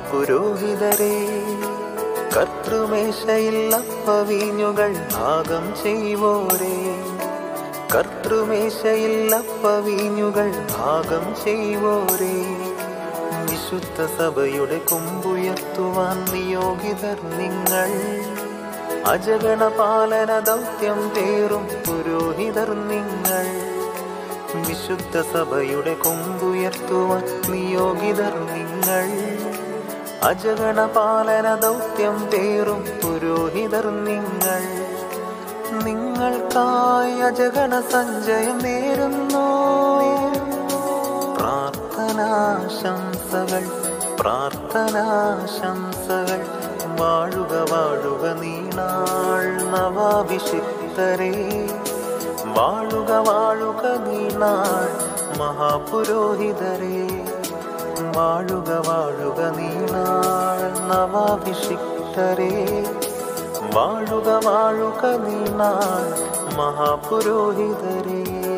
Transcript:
മഹാപുരോഹിതരെ കർത്തൃമേശയിൽ അപ്പവീഞ്ഞുകൾ ഭാഗം ചെയ്യുവോരേ കർത്തൃമേശയിൽ അപ്പവീഞ്ഞുകൾ ഭാഗം ചെയ്യുവോരേ വിശുദ്ധ സഭയുടെ കൊമ്പുയർത്തുവാൻ നിയോഗിതർ നിങ്ങൾ അജഗണ പാലന ദൗത്യം പേറും പുരോഹിതർ നിങ്ങൾ വിശുദ്ധ സഭയുടെ കൊമ്പുയർത്തുവാൻ നിയോഗിതർ നിങ്ങൾ അജഗണ പാലന ദൗത്യം പേറും പുരോഹിതർ നിങ്ങൾ നിങ്ങൾക്കായി അജഗണ സഞ്ചയം നേരുന്നു പ്രാർത്ഥനാശംസകൾ പ്രാർത്ഥനാശംസകൾ വാഴുക വാഴുക നീണാൾ നവാഭിഷിക്തരേ വാഴുക വാഴുക നീണാൾ മഹാപുരോഹിതരേ വാഴുക വാഴുക നീണാൾ നവാഭിഷിക്തരേ വാഴുക വാഴുക നീണാൾ മഹാപുരോഹിതരേ